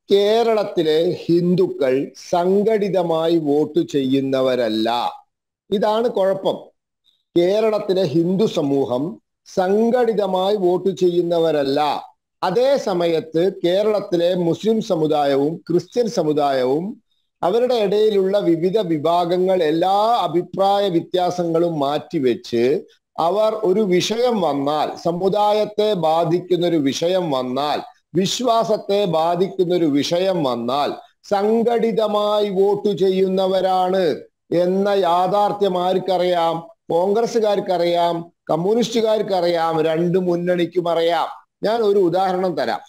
കേരളത്തിലെ ഹിന്ദുക്കൾ സംഘടിതമായി വോട്ട് ചെയ്യുന്നവരല്ല ഇതാണ് കുഴപ്പം കേരളത്തിലെ ഹിന്ദു സമൂഹം സംഘടിതമായി വോട്ട് ചെയ്യുന്നവരല്ല അതേ സമയത്ത് കേരളത്തിലെ മുസ്ലിം സമുദായവും ക്രിസ്ത്യൻ സമുദായവും അവരുടെ ഇടയിലുള്ള വിവിധ വിഭാഗങ്ങൾ എല്ലാ അഭിപ്രായ വ്യത്യാസങ്ങളും മാറ്റിവെച്ച് അവർ ഒരു വിഷയം വന്നാൽ സമുദായത്തെ ബാധിക്കുന്ന ഒരു വിഷയം വന്നാൽ വിശ്വാസത്തെ ബാധിക്കുന്ന ഒരു വിഷയം വന്നാൽ സംഘടിതമായി വോട്ട് ചെയ്യുന്നവരാണ് എന്ന യാഥാർത്ഥ്യം ആർക്കറിയാം കോൺഗ്രസ്സുകാർക്കറിയാം കമ്മ്യൂണിസ്റ്റുകാർക്കറിയാം രണ്ട് മുന്നണിക്കും അറിയാം ഞാൻ ഒരു ഉദാഹരണം തരാം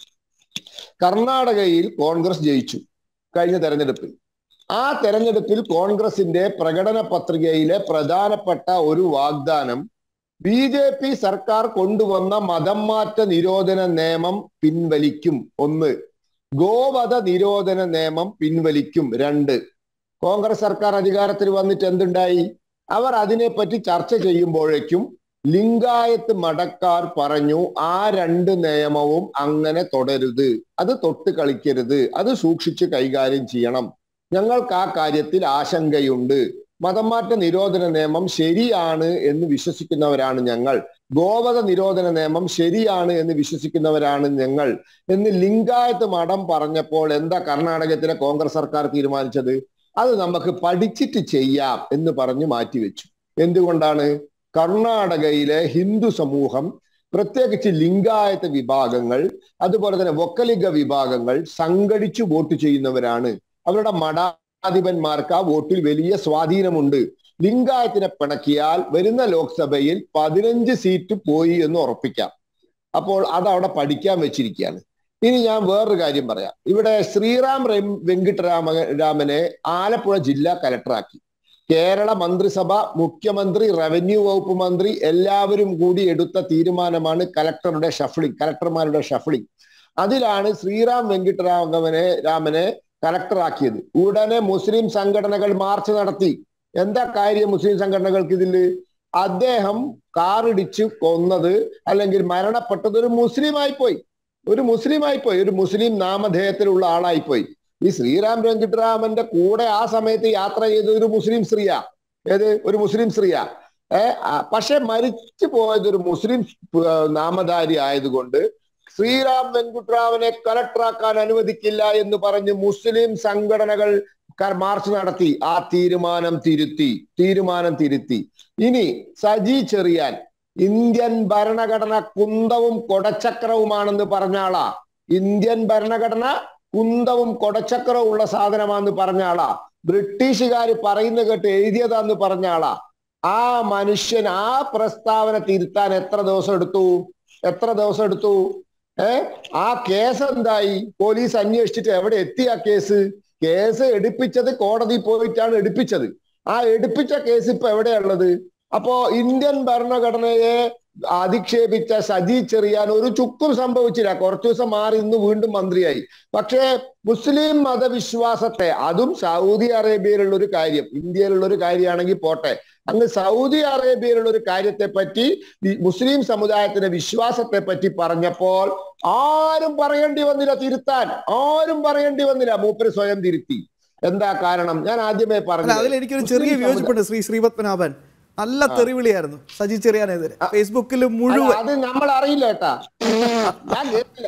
കർണാടകയിൽ കോൺഗ്രസ് ജയിച്ചു കഴിഞ്ഞ തെരഞ്ഞെടുപ്പിൽ ആ തെരഞ്ഞെടുപ്പിൽ കോൺഗ്രസിന്റെ പ്രകടന പത്രികയിലെ പ്രധാനപ്പെട്ട ഒരു വാഗ്ദാനം ബി ജെ പി സർക്കാർ കൊണ്ടുവന്ന മതം മാറ്റ നിരോധന നിയമം പിൻവലിക്കും ഒന്ന് ഗോവധ നിരോധന നിയമം പിൻവലിക്കും രണ്ട് കോൺഗ്രസ് സർക്കാർ അധികാരത്തിൽ വന്നിട്ട് എന്തുണ്ടായി അവർ അതിനെപ്പറ്റി ചർച്ച ചെയ്യുമ്പോഴേക്കും ലിംഗായത്ത് മടക്കാർ പറഞ്ഞു ആ രണ്ട് നിയമവും അങ്ങനെ തുടരുത് അത് തൊട്ട് കളിക്കരുത് അത് സൂക്ഷിച്ച് കൈകാര്യം ചെയ്യണം ഞങ്ങൾക്ക് ആ കാര്യത്തിൽ ആശങ്കയുണ്ട് മതം മാറ്റ നിരോധന നിയമം ശരിയാണ് എന്ന് വിശ്വസിക്കുന്നവരാണ് ഞങ്ങൾ ഗോവധ നിരോധന നിയമം ശരിയാണ് എന്ന് വിശ്വസിക്കുന്നവരാണ് ഞങ്ങൾ എന്ന് ലിംഗായത്ത് മഠം പറഞ്ഞപ്പോൾ എന്താ കർണാടകത്തിലെ കോൺഗ്രസ് സർക്കാർ തീരുമാനിച്ചത് അത് നമുക്ക് പഠിച്ചിട്ട് ചെയ്യാം എന്ന് പറഞ്ഞ് മാറ്റിവെച്ചു എന്തുകൊണ്ടാണ് കർണാടകയിലെ ഹിന്ദു സമൂഹം പ്രത്യേകിച്ച് ലിംഗായത്ത് വിഭാഗങ്ങൾ അതുപോലെ തന്നെ വൊക്കലിഗ വിഭാഗങ്ങൾ സംഘടിച്ചു വോട്ട് ചെയ്യുന്നവരാണ് അവരുടെ മഠാധിപന്മാർക്ക് ആ വോട്ടിൽ വലിയ സ്വാധീനമുണ്ട് ലിംഗായത്തിനെ പിണക്കിയാൽ വരുന്ന ലോക്സഭയിൽ പതിനഞ്ച് സീറ്റ് പോയി എന്ന് ഉറപ്പിക്കാം അപ്പോൾ അത് അവിടെ പഠിക്കാൻ വെച്ചിരിക്കുകയാണ് ഇനി ഞാൻ വേറൊരു കാര്യം പറയാം ഇവിടെ ശ്രീറാം വെങ്കിട്ടരാമ രാമനെ ആലപ്പുഴ ജില്ലാ കലക്ടറാക്കി കേരള മന്ത്രിസഭ മുഖ്യമന്ത്രി റവന്യൂ വകുപ്പ് മന്ത്രി എല്ലാവരും കൂടി എടുത്ത തീരുമാനമാണ് കലക്ടറുടെ ഷഫ്ലിംഗ് കലക്ടർമാരുടെ ഷഫ്ലിംഗ് അതിലാണ് ശ്രീറാം വെങ്കിട്ടരാമനെ രാമനെ കലക്ടറാക്കിയത് ഉടനെ മുസ്ലിം സംഘടനകൾ മാർച്ച് നടത്തി എന്താ കാര്യം മുസ്ലിം സംഘടനകൾക്ക് ഇതിൽ അദ്ദേഹം കാറിടിച്ച് കൊന്നത് അല്ലെങ്കിൽ മരണപ്പെട്ടത് ഒരു മുസ്ലിമായി പോയി ഒരു മുസ്ലിമായി പോയി ഒരു മുസ്ലിം നാമധേയത്തിലുള്ള ആളായി പോയി ഈ ശ്രീറാം വെങ്കിട്ടരാമന്റെ കൂടെ ആ സമയത്ത് യാത്ര ചെയ്തത് ഒരു മുസ്ലിം സ്ത്രീയാ ഏത് ഒരു മുസ്ലിം സ്ത്രീയാ ഏ പക്ഷെ മരിച്ചു പോയത് ഒരു മുസ്ലിം നാമധാരി ആയതുകൊണ്ട് ശ്രീറാം വെങ്കിട്ടരാമനെ കലക്ടറാക്കാൻ അനുവദിക്കില്ല എന്ന് പറഞ്ഞ് മുസ്ലിം സംഘടനകൾ മാർച്ച് നടത്തി ആ തീരുമാനം തിരുത്തി തീരുമാനം തിരുത്തി ഇനി സജി ചെറിയാൻ ഇന്ത്യൻ ഭരണഘടന കുന്തവും കൊടച്ചക്രവുമാണെന്ന് പറഞ്ഞ ആളാ ഇന്ത്യൻ ഭരണഘടന കുന്തവും കൊടച്ചക്രവും ഉള്ള സാധനമാണെന്ന് പറഞ്ഞ ആളാ ബ്രിട്ടീഷുകാർ പറയുന്ന കേട്ട് എഴുതിയതാന്ന് പറഞ്ഞ ആളാ ആ മനുഷ്യൻ ആ പ്രസ്താവന തിരുത്താൻ എത്ര ദിവസം എടുത്തു എത്ര ദിവസം എടുത്തു ഏ ആ കേസ് എന്തായി പോലീസ് അന്വേഷിച്ചിട്ട് എവിടെ എത്തി ആ കേസ് കേസ് എടുപ്പിച്ചത് കോടതി പോയിട്ടാണ് എടുപ്പിച്ചത് ആ എടുപ്പിച്ച കേസ് ഇപ്പൊ എവിടെയുള്ളത് അപ്പോ ഇന്ത്യൻ ഭരണഘടനയെ അധിക്ഷേപിച്ച സജി ചെറിയാൻ ഒരു ചുക്കും സംഭവിച്ചില്ല കുറച്ചു ദിവസം മാറി ഇന്ന് വീണ്ടും മന്ത്രിയായി പക്ഷേ മുസ്ലിം മതവിശ്വാസത്തെ അതും സൗദി അറേബ്യയിലുള്ള ഒരു കാര്യം ഇന്ത്യയിലുള്ള ഒരു കാര്യമാണെങ്കിൽ പോട്ടെ അങ്ങ് സൗദി അറേബ്യയിലുള്ള ഒരു കാര്യത്തെ പറ്റി മുസ്ലിം സമുദായത്തിന്റെ വിശ്വാസത്തെ പറ്റി പറഞ്ഞപ്പോൾ ആരും പറയേണ്ടി വന്നില്ല തിരുത്താൻ ആരും പറയേണ്ടി വന്നില്ല മൂപ്പര് സ്വയം തിരുത്തി എന്താ കാരണം ഞാൻ ആദ്യമേ പറഞ്ഞു അതിൽ എനിക്കൊരു ചെറിയ വിയോജിപ്പുണ്ട് ശ്രീ ശ്രീപത്മനാഭൻ നല്ല തെറിവിളിയായിരുന്നു സജി ചെറിയാനെതിരെ ഫേസ്ബുക്കിൽ മുഴുവൻ അത് നമ്മൾ അറിയില്ല കേട്ടാ ഞാൻ കേട്ടില്ല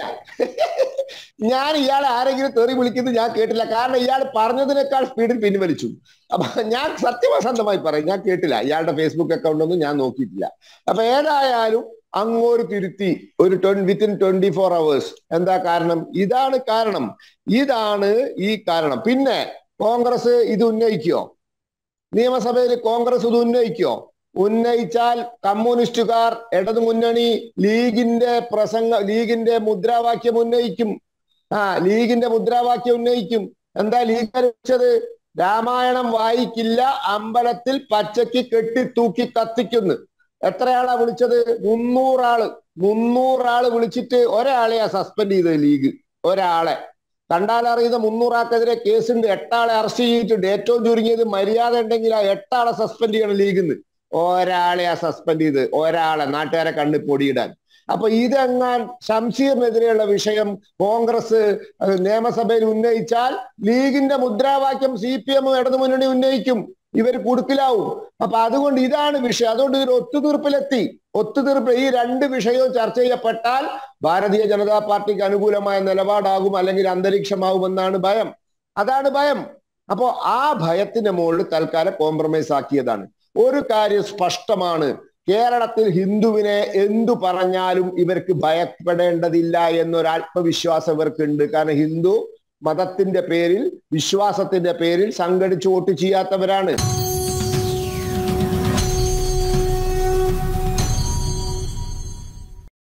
ഞാൻ ഇയാളെ ആരെങ്കിലും തെറി വിളിക്കുന്നത് ഞാൻ കേട്ടില്ല കാരണം ഇയാൾ പറഞ്ഞതിനേക്കാൾ സ്പീഡിൽ പിൻവലിച്ചു അപ്പൊ ഞാൻ സത്യവസന്തമായി പറയും ഞാൻ കേട്ടില്ല ഇയാളുടെ ഫേസ്ബുക്ക് അക്കൗണ്ട് ഒന്നും ഞാൻ നോക്കിയിട്ടില്ല അപ്പൊ ഏതായാലും അങ്ങോട്ട് തിരുത്തി ഒരു വിത്തിൻ ട്വന്റി ഫോർ അവേഴ്സ് എന്താ കാരണം ഇതാണ് കാരണം ഇതാണ് ഈ കാരണം പിന്നെ കോൺഗ്രസ് ഇത് ഉന്നയിക്കോ നിയമസഭയിൽ കോൺഗ്രസ് ഇത് ഉന്നയിക്കോ ഉന്നയിച്ചാൽ കമ്മ്യൂണിസ്റ്റുകാർ ഇടതുമുന്നണി ലീഗിന്റെ പ്രസംഗ ലീഗിന്റെ മുദ്രാവാക്യം ഉന്നയിക്കും ആ ലീഗിന്റെ മുദ്രാവാക്യം ഉന്നയിക്കും എന്താ ലീഗ് വെച്ചത് രാമായണം വായിക്കില്ല അമ്പലത്തിൽ പച്ചയ്ക്ക് കെട്ടി തൂക്കി കത്തിക്കുന്നു എത്രയാളാ വിളിച്ചത് മുന്നൂറാള് മുന്നൂറാള് വിളിച്ചിട്ട് ഒരാളെയാ സസ്പെൻഡ് ചെയ്തത് ലീഗ് ഒരാളെ കണ്ടാൽ അറിയുന്ന മുന്നൂറാക്കെതിരെ കേസുണ്ട് എട്ടാളെ അറസ്റ്റ് ചെയ്തിട്ടുണ്ട് ഏറ്റവും ചുരുങ്ങിയത് മര്യാദ ഉണ്ടെങ്കിൽ ആ എട്ടാളെ സസ്പെൻഡ് ചെയ്യണം ലീഗിന്ന് ഒരാളെയാ സസ്പെൻഡ് ചെയ്ത് ഒരാളെ നാട്ടുകാരെ കണ്ണ് പൊടിയിടാൻ അപ്പൊ ഇതെങ്ങാൻ ഷംസീറിനെതിരെയുള്ള വിഷയം കോൺഗ്രസ് അഹ് നിയമസഭയിൽ ഉന്നയിച്ചാൽ ലീഗിന്റെ മുദ്രാവാക്യം സി പി എം ഇടതുമുന്നണി ഉന്നയിക്കും ഇവർ കുടുക്കിലാവും അപ്പൊ അതുകൊണ്ട് ഇതാണ് വിഷയം അതുകൊണ്ട് ഇവർ ഒത്തുതീർപ്പിലെത്തി ഒത്തുതീർപ്പ് ഈ രണ്ട് വിഷയവും ചർച്ച ചെയ്യപ്പെട്ടാൽ ഭാരതീയ ജനതാ പാർട്ടിക്ക് അനുകൂലമായ നിലപാടാകും അല്ലെങ്കിൽ അന്തരീക്ഷമാകുമെന്നാണ് ഭയം അതാണ് ഭയം അപ്പോ ആ ഭയത്തിന്റെ മുകളിൽ തൽക്കാലം കോംപ്രമൈസ് ആക്കിയതാണ് ഒരു കാര്യം സ്പഷ്ടമാണ് കേരളത്തിൽ ഹിന്ദുവിനെ എന്തു പറഞ്ഞാലും ഇവർക്ക് ഭയപ്പെടേണ്ടതില്ല എന്നൊരു ആത്മവിശ്വാസം ഇവർക്കുണ്ട് കാരണം ഹിന്ദു മതത്തിന്റെ പേരിൽ വിശ്വാസത്തിന്റെ പേരിൽ സംഘടിച്ച് വോട്ട് ചെയ്യാത്തവരാണ്